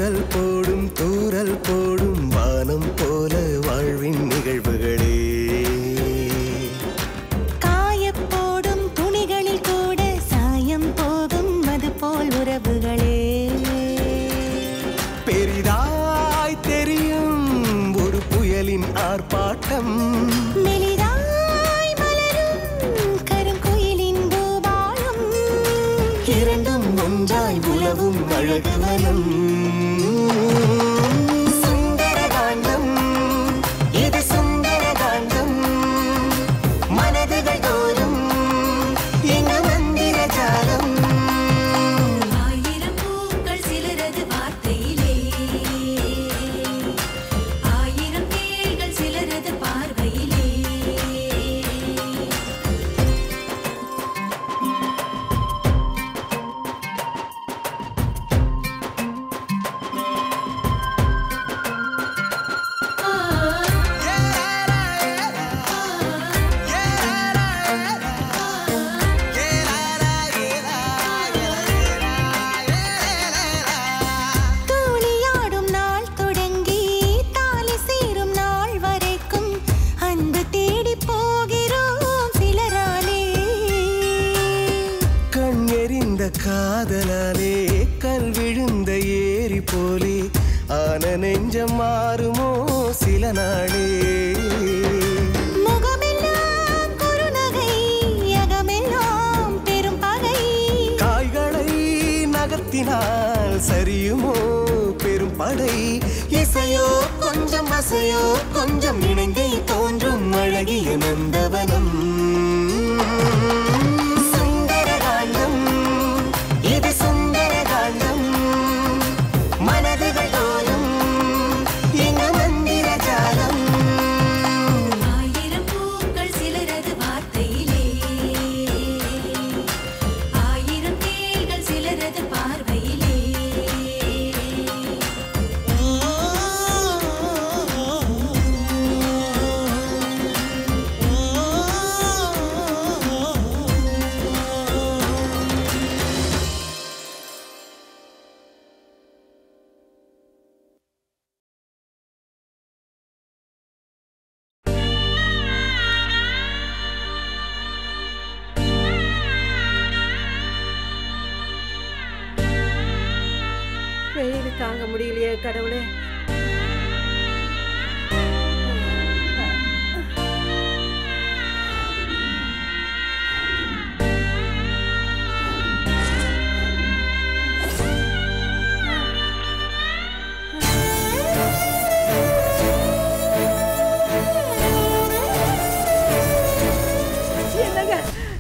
தூரல் போடும் தூரல் போடும் வானம் போல வாழ்வின் நிகழ்வுகளே காயப்போடும் துணிகளில் கூட சாயம் போகும் அது போல் உறவுகளே பெரிதாய் தெரியும் ஒரு புயலின் ஆர்ப்பாட்டம் மெலிதாய் மலரும் கருங்குயிலின் பூபாலம் இரண்டும் ஒன்றாய் உலவும் அழகு வனம் சுந்தரகாண்டம் இது சுந்தரகாண்டம் மனதுகள் தோறும் எங்க மந்திர ஜாலம் ஆயிரம் பூக்கள் சிலரது வார்த்தையிலே ஆயிரம் தேள்கள் சிலரது பார்வையிலே தூளியாடும் நாள் தொடங்கி தாலி சேரும் நாள் வரைக்கும் அன்பு தேடி போகிறோம் சிலராலே கண் எறிந்த காதலாலே கல் விழுந்த ஏரி போலே ஆன நெஞ்சம் மாறுமோ சில நாளே முகமெல்லாம் குறுநகை அகமெல்லாம் பெரும் பகை காய்களை நகர்த்தினால் சரியுமோ பெரும் படை இசையோ கொஞ்சம் அசையோ கொஞ்சம் இணைந்தே தோன்றும் அழகிய நந்தவனம் சுந்தரகாண்டம் இது சுந்தரகாண்டம் மனதுகள் தோறும் எங்க மந்திர ஜாலம் ஆயிரம் பூக்கள் சிலரது வார்த்தையிலே ஆயிரம் தேள்கள் சிலரது பார்வையிலே வெயில் தாங்க முடியலையே கடவுளே என்னங்க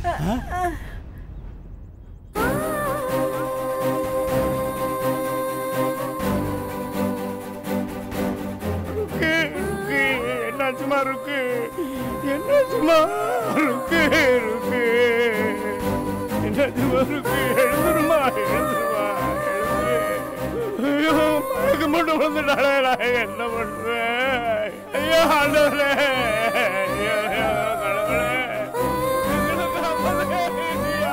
என்னாச்சுமா இருக்கு என்னாச்சுமா இருக்கு இருக்கு என்னாச்சுமா இருக்கு எழுந்துருமா எழுந்துருமா எழுந்து ஐயோ மயக்க மட்டும் வந்துட்டாளே நான் என்ன பண்றேன் ஐயோ ஆண்டவரே ஐயோ ஐயோ, கடவுளே எங்களை காப்பாத்துங்க, ஐயா.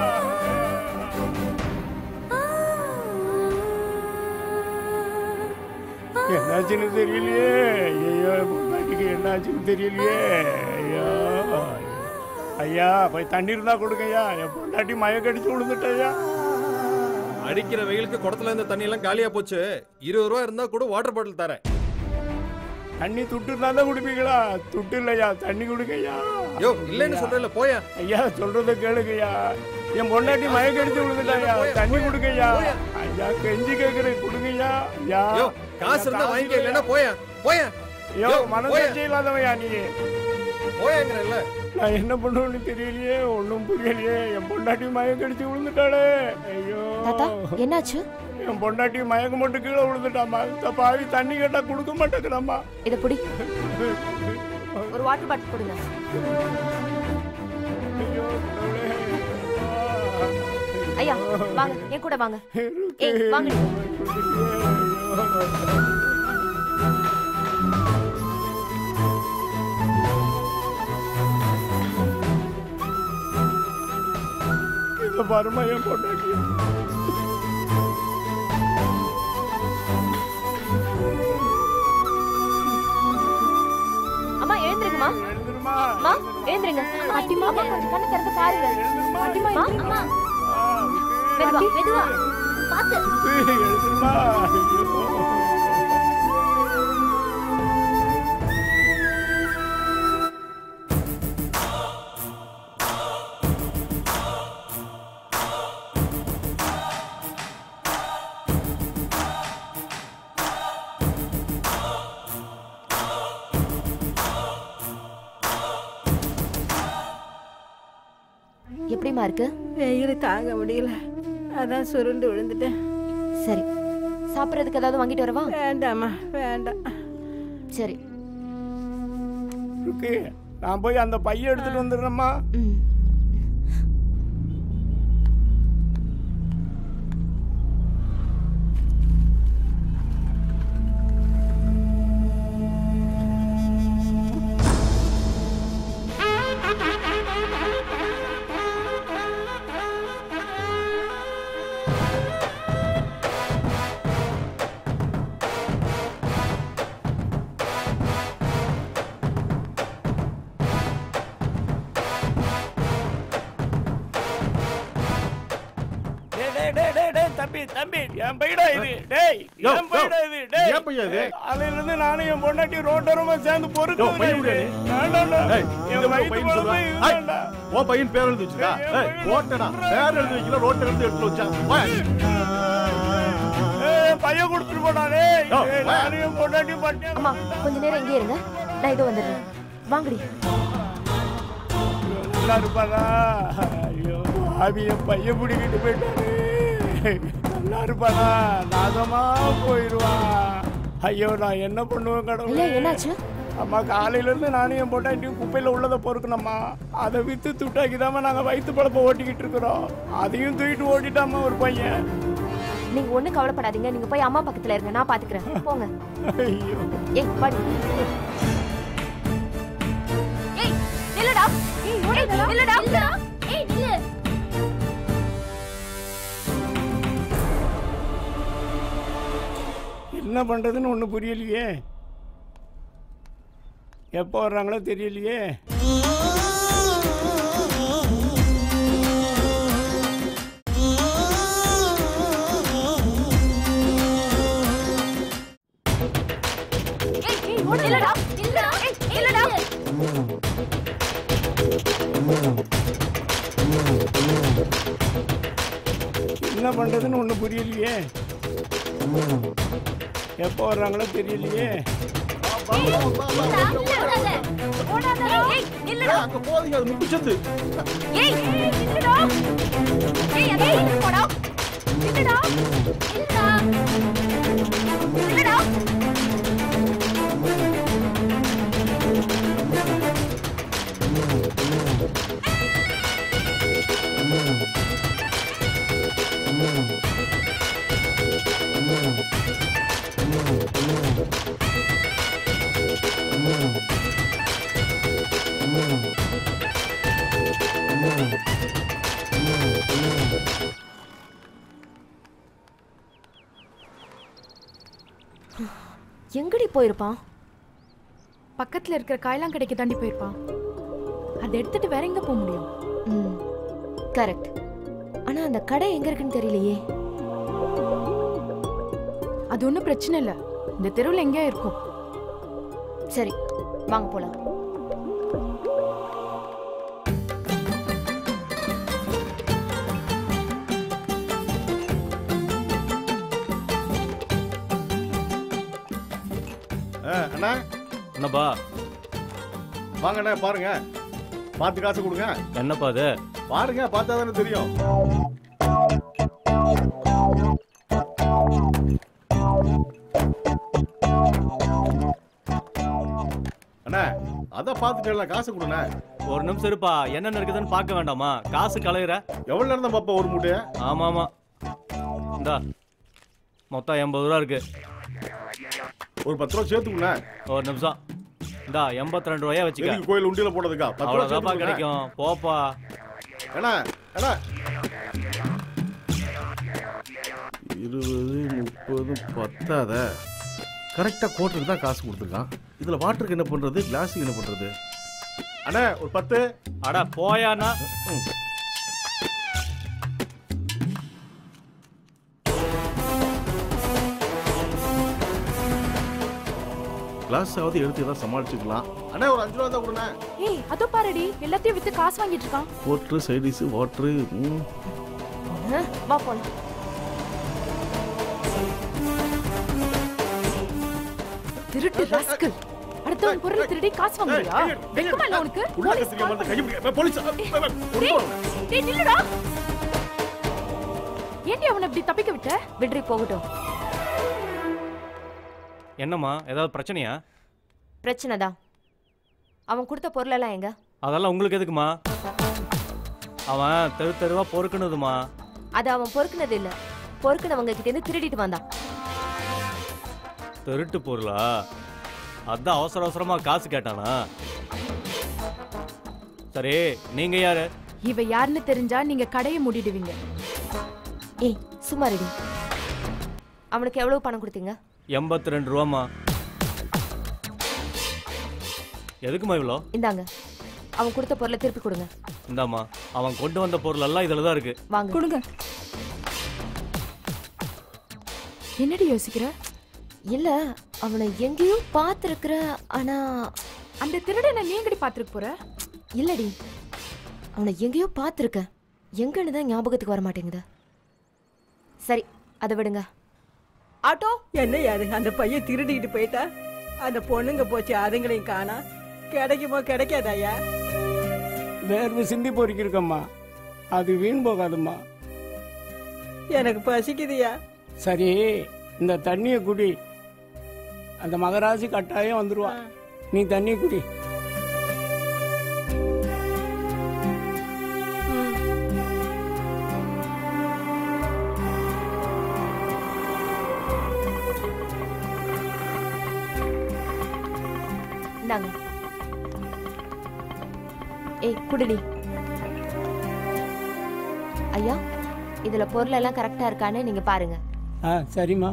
என்னாச்சுன்னு தெரியலையே ஐயோ பொண்டாட்டிக்கு என்னாச்சுன்னு தெரியலையே ஐயோ ஐயா போய் தண்ணி இருந்தா கொடுங்கய்யா என் பொண்டாட்டி மயக்கடிச்சு விழுந்துட்டய்யா அடிக்கிற வெயிலுக்கு குடத்துல இருந்த தண்ணி எல்லாம் காலியா போச்சு இருபது ரூபா இருந்தா கூட வாட்டர் பாட்டில் தரேன் தண்ணி துட்டு இருந்தா தான் குடிப்பீங்களா துட்டு இல்லையா தண்ணி கொடுங்கய்யா யோ இல்லைன்னு சொல்றேன்ல போயா ஐயா சொல்றத கேளுங்கய்யா என் பொண்டாட்டி மயக்கடிச்சு விழுந்துட்டாயா தண்ணி கொடுங்கய்யா ஐயா கெஞ்சி கேக்குறேன் கொடுங்கய்யா ஐயா யோ காசு இருந்தா வாங்கிக்க இல்லைன்னா போயா போயா ஐயோ யோ, மனசாட்சி இல்லாதவையா நீ போயாங்கிறல்ல நான் என்ன பண்ணுவேன்னு தெரியலையே ஒன்றும் புரியலையே என் பொண்டாட்டி மயக்கடிச்சு விழுந்துட்டாளே ஐயோ தாத்தா என்னாச்சு என் பொண்டாட்டி மயக்கம் போட்டு கீழே விழுந்துட்டாமா இந்த பாவி தண்ணி கேட்டா கொடுக்க மாட்டேங்கிறாம்மா இத புடி ஒரு வாட்டர் பாட்டில் கொடுங்க ஐயோ கடவுளே. ஐயா வாங்க என் கூட வாங்க ஏய் வாங்க இந்த பாருமா என் பொண்டாட்டி பாட்டிமா அம்மா கொஞ்சம் கண்ணு திறந்து பாருங்க பாட்டிமா அம்மா மெதுவா மெதுவா பாத்து எழுதுமா எப்படிமா இருக்கு வெயில் தாங்க முடியல அதான் சுருண்டு விழுந்துட்டேன் சரி சாப்பிட்றதுக்கு ஏதாவது வாங்கிட்டு வரவா வேண்டாம்மா வேண்டாம் சரி இருக்கு நான் போய் அந்த பையன் எடுத்துட்டு வந்துடுறேம்மா ம் டேய், டேய், டேய், டேய், டேய், தம்பி தம்பி என் பையடா இது டேய் யோ, என் பையடா யோ, இது டேய் என் பையன் இது? அதுல இருந்து நானும் என் பொண்டாட்டி ரோட்டோரமா சேர்ந்து பொறுக்க யோ, பையன் விடு. வேண்டாம்டா ஏய், என் இந்த வயித்து பையன் குழந்தை சொல்லுவா. ஏய், இதுதான்டா உன் பையன் பேர் எழுதி வச்சுக்கா ஏய், என் ஏய் பையன் ஓட்டடா பேர் எழுதி வைக்கல ரோட்டை எழுதி எடுத்து வச்சா வா. ஏய், பையன் கொடுத்துட்டு போடா டேய் யோ, ஏய், வா. நானும் என் பொண்டாட்டி பட்டியா அம்மா கொஞ்ச நேரம் இங்கே இருங்க நான் இதோ வந்துடுறேன் வாங்கடி நல்லா இருப்பாரா ஐயோ ஆவி என் பையன் பிடிக்கிட்டு போயிட்டாரு நல்லா இருப்பாரா நாசமா போயிடுவான் ஐயோ நான் என்ன பண்ணுவேன் ஐயா கடவுளே என்னாச்சு அம்மா காலையில இருந்து நானும் என் பொண்டாட்டியும் குப்பையில உள்ளதை பொறுக்கணும்மா அதை வித்து துட்டாக்கிதாம நாங்க வயிற்று பழப்ப ஓட்டிக்கிட்டு இருக்கிறோம் அதையும் தூக்கிட்டு ஓட்டிட்டாம்மா ஒரு பையன் நீங்க ஒண்ணும் கவலைப்படாதீங்க நீங்க போய் அம்மா பக்கத்துல இருங்க நான் பாத்துக்கிறேன் போங்க ஐயோ ஏய் பாடி ஏய் நில்லுடா ஏய் நில்லுடா ஏய் நில்லு என்ன பண்றதுன்னு ஒண்ணு புரியலையே எப்போ வர்றாங்களோ தெரியலையே ஏய் ஏய் நில்லுடா நில்லுடா ஏய் நில்லுடா என்ன பண்றதுன்னு ஒண்ணு புரியலையே எப்போ வர்றாங்களோ தெரியலையே ஏய் நில்லுடா அங்க போதீங்க அது முடிச்சது ஏய் நில்லுடா ஏய் ஏய் போடா நில்லுடா நில்லுடா நில்லுடா எங்கடி போயிருப்பான் பக்கத்துல இருக்கிற காயெல்லாம் கடைக்கு தாண்டி போயிருப்பான் அதை எடுத்துட்டு வேற எங்க போக முடியும் ம் கரெக்ட் ஆனா அந்த கடை எங்க இருக்குன்னு தெரியலையே அது ஒன்றும் பிரச்சனை இல்லை இந்த தெருவில் எங்கேயோ இருக்கும் சரி வாங்க போலாம் ஆ, அண்ணா என்னப்பா வாங்க அண்ணா பாருங்க பார்த்து காசு கொடுங்க என்னப்பா அது பாருங்க பார்த்தா தானே தெரியும் அண்ணா அதான் பார்த்துட்டு காசு கொடுண்ணே ஒரு நிமிஷம் இருப்பா என்னென்ன இருக்குதுன்னு பார்க்க வேண்டாமா காசு கலையிற எவ்வளவு நேரம் தான் பாப்பா ஒரு மூட்டையை ஆமா ஆமா இந்தா மொத்தம் எண்பது ரூபா இருக்கு ஒரு பத்து ரூபா சேர்த்துக்குண்ணே ஒரு நிமிஷம் இந்தா எண்பத்தி ரெண்டு ரூபாயா வச்சுக்க எதுக்கு கோயில் உண்டியில போடுறதுக்கா பத்து ரூபா அவ்வளோதாப்பா சேர்த்துக்குண்ணே. கிடைக்கும் போப்பா அண்ணா அண்ணா இருபது முப்பது பத்தாத கரெக்டாக கோட்டருக்கு தான் காசு கொடுத்துருக்கான் இதில் வாட்டருக்கு என்ன பண்ணுறது கிளாஸுக்கு என்ன பண்ணுறது அண்ணே ஒரு பத்து அட போயாண்ணா கிளாஸ் ஆகுது எடுத்து ஏதாவது சமாளிச்சுக்கலாம் அண்ணே ஒரு அஞ்சு ரூபா தான் கொடுண்ணே ஏய் அதோ பாருடி எல்லாத்தையும் வித்து காசு வாங்கிட்டு இருக்கான் போட்ரு சைடிஸ் வாட்ரு வா போலாம் திருட்டு ராஸ்கல் அடுத்தவன் பொருள் திருடி காசு வாங்குறியா வெக்கமா இல்ல உனக்கு போலீஸ் call பண்ணு. போலீஸ் டேய், டேய் நில்லுடா ஏன்டி அவனை இப்படி தப்பிக்க விட்ட விட்ரி போகட்டும் என்னம்மா ஏதாவது பிரச்சனையா பிரச்சனை தான் அவன் கொடுத்த பொருளெல்லாம் எங்க அதெல்லாம் உங்களுக்கு எதுக்குமா அவன் தெரு தெருவா பொறுக்கணுதுமா அது அவன் பொறுக்குனது இல்ல பொறுக்குனவங்க கிட்ட இருந்து திருடிட்டு வந்தான் திருட்டு பொருளா அதான் அவசர அவசரமா காசு கேட்டானா சரி நீங்க யாரு இவ யாருன்னு தெரிஞ்சா நீங்க கடையை மூடிடுவீங்க ஏய் சும்மா ரெடி அவனுக்கு எவ்வளவு பணம் கொடுத்தீங்க எண்பத்தி ரெண்டு ரூபாமா எதுக்குமா இவ்வளோ இந்தாங்க அவன் கொடுத்த பொருளை திருப்பி கொடுங்க இந்தாம்மா அவன் கொண்டு வந்த பொருள் எல்லாம் இதுல தான் இருக்கு வாங்க கொடுங்க என்னடி யோசிக்கிற இல்ல அவனை எங்கேயோ பார்த்திருக்கிற ஆனா அந்த திருடனை நீ எங்கடி பாத்துட்டு போற இல்லடி அவனை எங்கேயோ பார்த்திருக்க எங்கன்னு தான் ஞாபகத்துக்கு வர மாட்டேங்குது சரி அதை விடுங்க ஆட்டோ என்ன யாரு அந்த பையன் திருடிட்டு போயிட்டா அந்த பொண்ணுங்க போச்சு அதுங்களையும் காணா கிடைக்குமோ கிடைக்காதாயா வேர்வை சிந்தி பொறுக்கிருக்கம்மா அது வீண் போகாதும்மா எனக்கு பசிக்குதுயா சரி இந்த தண்ணியை குடி அந்த மகராசி கட்டாயம் வந்துருவா நீ தண்ணியை குடி இந்தாங்க ஏய் குடுடி ஐயா இதுல பொருள் எல்லாம் கரெக்டா இருக்கான்னு நீங்க பாருங்க ஆ சரிம்மா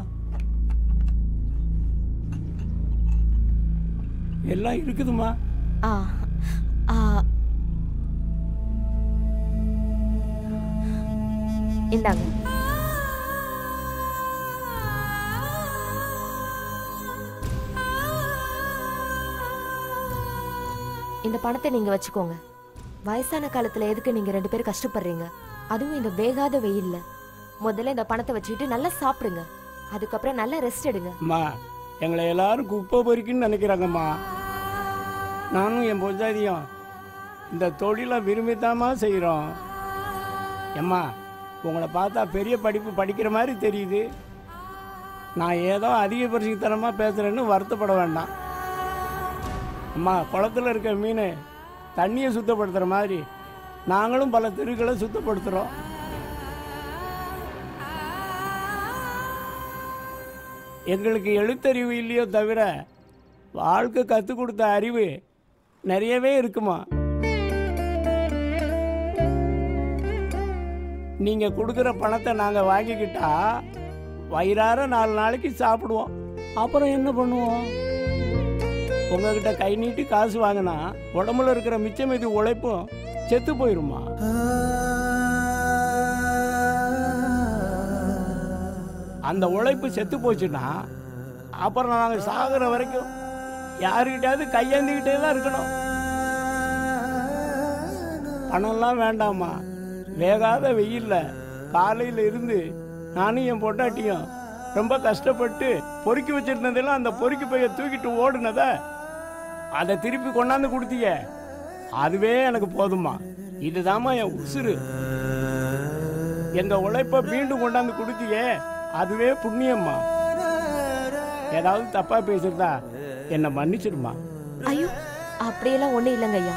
எல்லாம் இருக்குதும்மா ஆ ஆ இந்தாங்க இந்த பணத்தை நீங்க வச்சுக்கோங்க வயசான காலத்துல எதுக்கு நீங்க ரெண்டு பேரும் கஷ்டப்படுறீங்க அதுவும் இந்த வேகாத வெயில்ல முதல்ல இந்த பணத்தை வச்சுக்கிட்டு நல்லா சாப்பிடுங்க அதுக்கப்புறம் நல்லா ரெஸ்ட் எடுங்க அம்மா எங்களை எல்லாரும் குப்பை பொறிக்குன்னு நினைக்கிறாங்கம்மா நானும் என் பொஞ்சாதியும் இந்த தொழிலை விரும்பித்தாம்மா செய்கிறோம் எம்மா உங்களை பார்த்தா பெரிய படிப்பு படிக்கிற மாதிரி தெரியுது நான் ஏதோ அதிக பரிசுத்தனமாக பேசுகிறேன்னு வருத்தப்பட வேண்டாம் அம்மா குளத்துல இருக்க மீன் தண்ணியை சுத்தப்படுத்துகிற மாதிரி நாங்களும் பல தெருக்களை சுத்தப்படுத்துகிறோம் எங்களுக்கு எழுத்தறிவு இல்லையோ தவிர வாழ்க்கை கற்றுக் கொடுத்த அறிவு நிறையவே இருக்குமா நீங்கள் கொடுக்குற பணத்தை நாங்கள் வாங்கிக்கிட்டா வயிறார நாலு நாளைக்கு சாப்பிடுவோம் அப்புறம் என்ன பண்ணுவோம் உங்ககிட்ட கை நீட்டி காசு வாங்கினா உடம்புல இருக்கிற மிச்சம் இது உழைப்பும் செத்து போயிருமா அந்த உழைப்பு செத்து போச்சுன்னா அப்புறம் நாங்கள் சாகுற வரைக்கும் யாருக்கிட்டாவது கையேந்திக்கிட்டே தான் இருக்கணும் பணம்லாம் வேண்டாமா வேகாத வெயில்ல காலையில இருந்து நானும் என் பொட்டாட்டியும் ரொம்ப கஷ்டப்பட்டு பொறுக்கி வச்சிருந்ததெல்லாம் அந்த பொறுக்கி பைய தூக்கிட்டு ஓடுனத அதை திருப்பி கொண்டாந்து கொடுத்தீங்க அதுவே எனக்கு போதுமா இதுதாம்மா என் உசுரு எங்க உழைப்ப மீண்டும் கொண்டாந்து கொடுத்தீங்க அதுவே புண்ணியம்மா ஏதாவது தப்பா பேசுறதா என்னை மன்னிச்சிடுமா ஐயோ அப்படியெல்லாம் ஒண்ணு இல்லைங்க ஐயா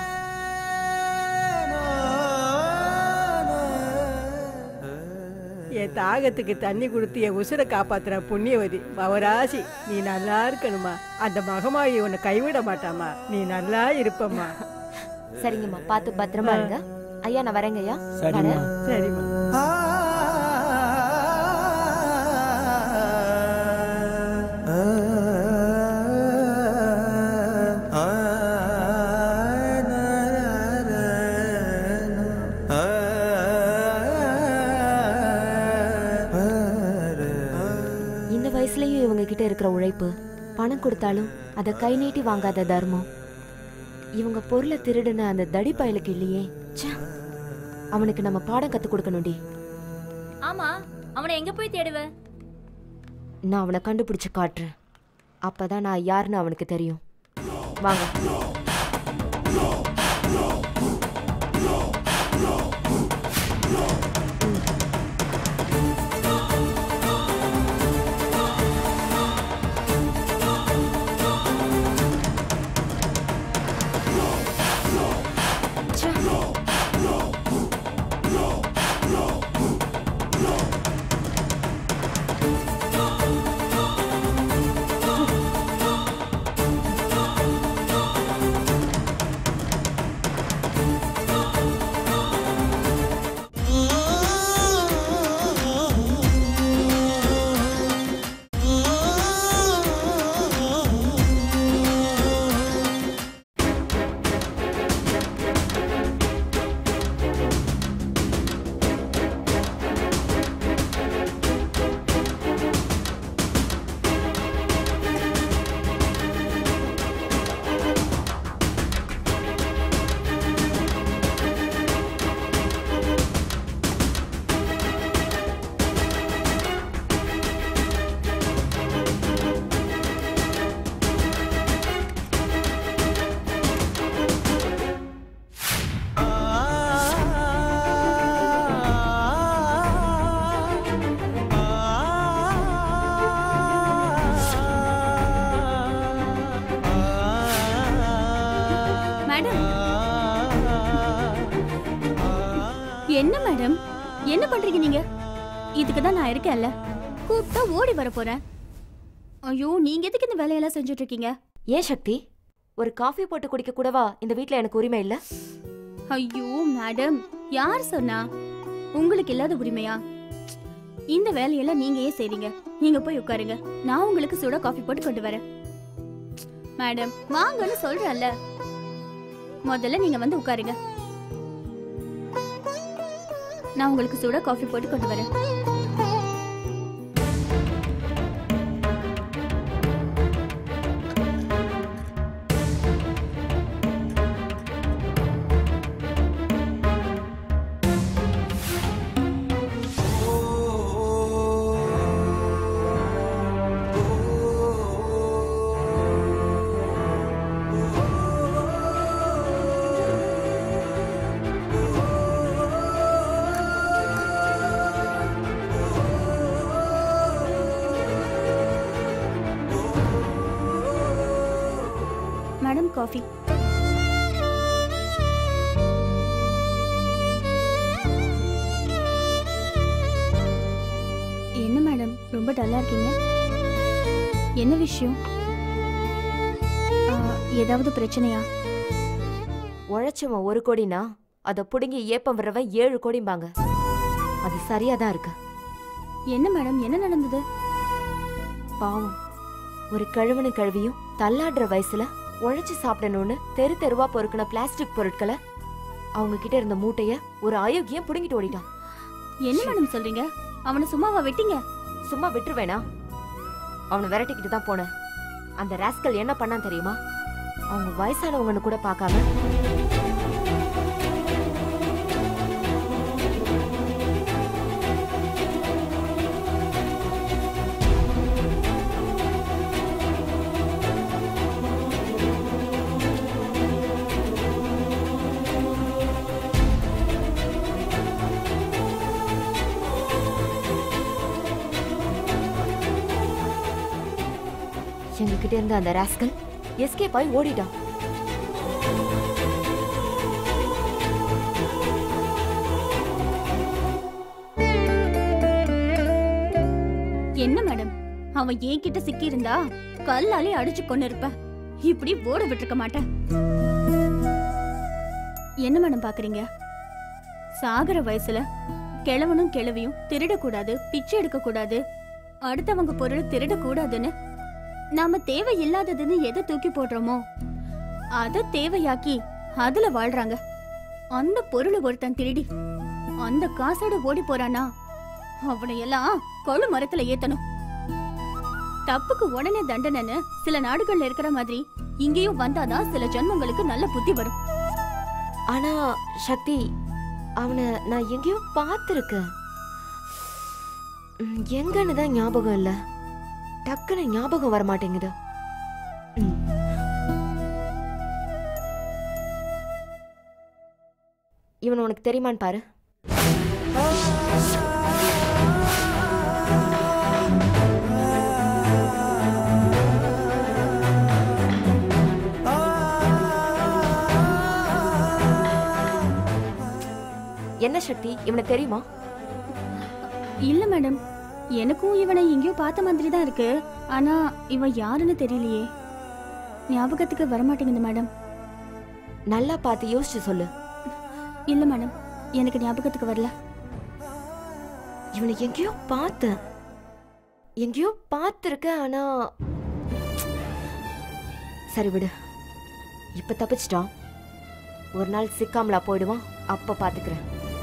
என் தாகத்துக்கு தண்ணி கொடுத்து என் உசுரை காப்பாத்துற புண்ணியவதி பவராசி நீ நல்லா இருக்கணுமா அந்த மகமாயி உன்னை கைவிட மாட்டாமா நீ நல்லா இருப்பம்மா சரிங்கம்மா பார்த்து பத்திரமா இருங்க ஐயா நான் வரேங்க ஐயா சரிம்மா சரிம்மா ஆ வயசுலயும் இவங்க கிட்ட இருக்கிற உழைப்பு பணம் கொடுத்தாலும் அதை கை நீட்டி வாங்காத தர்மம் இவங்க பொருளை திருடுன அந்த தடி பயலுக்கு இல்லையே ச்சே. அவனுக்கு நம்ம பாடம் கத்து கொடுக்கணும்டி ஆமா அவனை எங்க போய் தேடுவ நான் அவனை கண்டுபிடிச்சு காட்டுறேன் அப்பதான் நான் யாருன்னு அவனுக்கு தெரியும் வாங்க மேடம் என்ன மேடம் என்ன பண்றீங்க நீங்க இதுக்கு தான் நான் இருக்கேன்ல கூப்பிட்டா ஓடி வர போறேன் ஐயோ நீங்க எதுக்கு இந்த வேலையெல்லாம் செஞ்சுட்டு இருக்கீங்க ஏன் சக்தி ஒரு காஃபி போட்டு குடிக்க கூடவா இந்த வீட்ல எனக்கு உரிமை இல்ல ஐயோ மேடம் யார் சொன்னா உங்களுக்கு இல்லாத உரிமையா இந்த வேலையெல்லாம் நீங்க ஏன் செய்றீங்க நீங்க போய் உட்காருங்க நான் உங்களுக்கு சுட காஃபி போட்டு கொண்டு வரேன் மேடம் வாங்கன்னு சொல்றேன்ல முதல்ல நீங்க வந்து உட்காருங்க நான் உங்களுக்கு சுட காஃபி போட்டு கொண்டு வரேன் மேடம் காஃபி என்ன மேடம் ரொம்ப டல்லா இருக்கீங்க என்ன விஷயம் ஆ, ஏதாவது பிரச்சனையா உழைச்சவன் ஒரு கோடினா அதை புடுங்கி ஏப்பம் விடுறவன் ஏழு கோடிம்பாங்க அது சரியா தான் இருக்கு என்ன மேடம் என்ன நடந்தது பாவம் ஒரு கழுவனு கழுவியும் தள்ளாடுற வயசுல உழைச்சு சாப்பிடணும்னு தெரு தெருவா பொறுக்கின பிளாஸ்டிக் பொருட்களை அவங்க கிட்ட இருந்த மூட்டைய ஒரு அயோக்கியம் புடுங்கிட்டு ஓடிட்டான் என்ன மேடம் சொல்றீங்க அவனை சும்மாவா வெட்டிங்க சும்மா விட்டுருவேனா அவனை விரட்டிக்கிட்டு தான் போனேன் அந்த ராஸ்கல் என்ன பண்ணான் தெரியுமா அவங்க வயசானவங்கன்னு கூட பார்க்காம எங்ககிட்ட இருந்த அந்த ராஸ்கல் எஸ்கேப் ஆகி ஓடிட்டான் என்ன மேடம் அவன் என்கிட்ட சிக்கி இருந்தா கல்லாலே அடிச்சு கொண்டு இருப்ப இப்படி ஓட விட்டுருக்க மாட்டேன் என்ன மேடம் பாக்குறீங்க சாகர வயசுல கிழவனும் கிழவியும் திருடக்கூடாது பிச்சை எடுக்க கூடாது அடுத்தவங்க பொருள் திருடக்கூடாதுன்னு நாம தேவையில்லாததுன்னு எதை தூக்கி போடுறோமோ அத தேவையாக்கி அதுல வாழ்றாங்க அந்த பொருளை ஒருத்தன் திருடி அந்த காசோட ஓடி போறானா அவனை எல்லாம் கொழு மரத்துல ஏத்தணும் தப்புக்கு உடனே தண்டனைன்னு சில நாடுகள்ல இருக்கிற மாதிரி இங்கேயும் வந்தாதான் சில ஜென்மங்களுக்கு நல்ல புத்தி வரும் ஆனா சக்தி அவனை நான் எங்கேயோ பார்த்துருக்கேன் ம், எங்கன்னு தான் ஞாபகம் இல்ல டக்குன்னு ஞாபகம் வர மாட்டேங்குது ம். இவன் உனக்கு தெரியுமான்னு பாரு என்ன சக்தி இவனுக்கு தெரியுமா இல்ல மேடம் எனக்கும் இவனை எங்கேயோ பார்த்த மாதிரி தான் இருக்கு ஆனா இவன் யாருன்னு தெரியலையே ஞாபகத்துக்கு வரமாட்டேங்குது மேடம் நல்லா பார்த்து யோசிச்சு சொல்லு இல்ல மேடம் எனக்கு ஞாபகத்துக்கு வரல இவனை எங்கேயோ பார்த்தேன் எங்கேயோ பார்த்துருக்கேன் ஆனா சரி விடு இப்ப தப்பிச்சிட்டான் ஒரு நாள் சிக்காமலா போயிடுவான் அப்ப பாத்துக்கிறேன்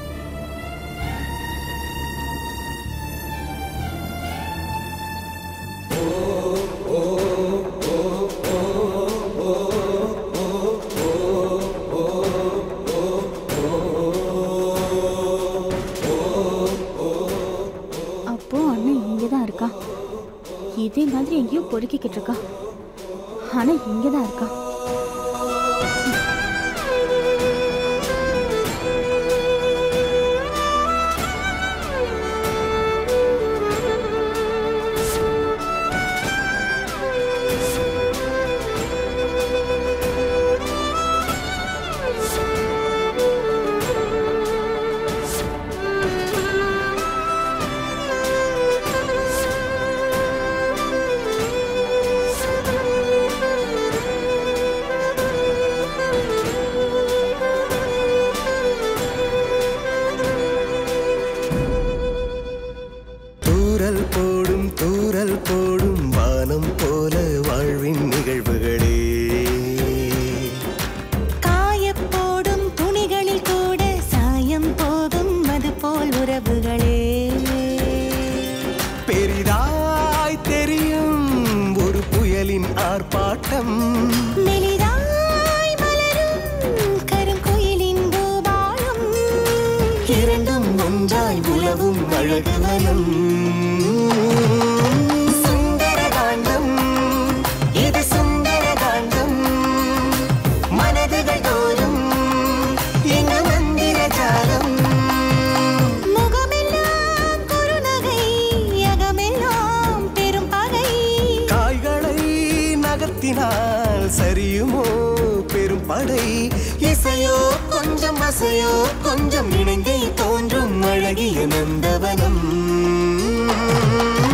அப்போ அண்ணன் இங்கே தான் இருக்கான் இதே மாதிரி எங்கேயோ பொறுக்கிக்கிட்டு இருக்கான் ஆனா இங்கே தான் இருக்கான் தூரல் போடும் தூரல் போடும் வானம் போல வாழ்வின் நிகழ்வுகளே காயப்போடும் துணிகளில் கூட சாயம் போகும் அது போல் உறவுகளே பெரிதாய் தெரியும் ஒரு புயலின் ஆர்ப்பாட்டம் மெலிதாய் மலரும் கருங்குயிலின் பூபாலம் இரண்டும் ஒன்றாய் உலவும் அழகு வனம் சுந்தரகாண்டம் இது சுந்தரகாண்டம் மனதுகள் தோறும் எங்க மந்திர ஜாலம் முகமெல்லாம் குறுநகை அகமெல்லாம் பெரும் பகை காய்களை நகர்த்தினால் சரியுமோ பெரும் படை இசையோ கொஞ்சம் அசையோ கொஞ்சம் இணைந்தே தோன்றும் அழகிய நந்தவனம்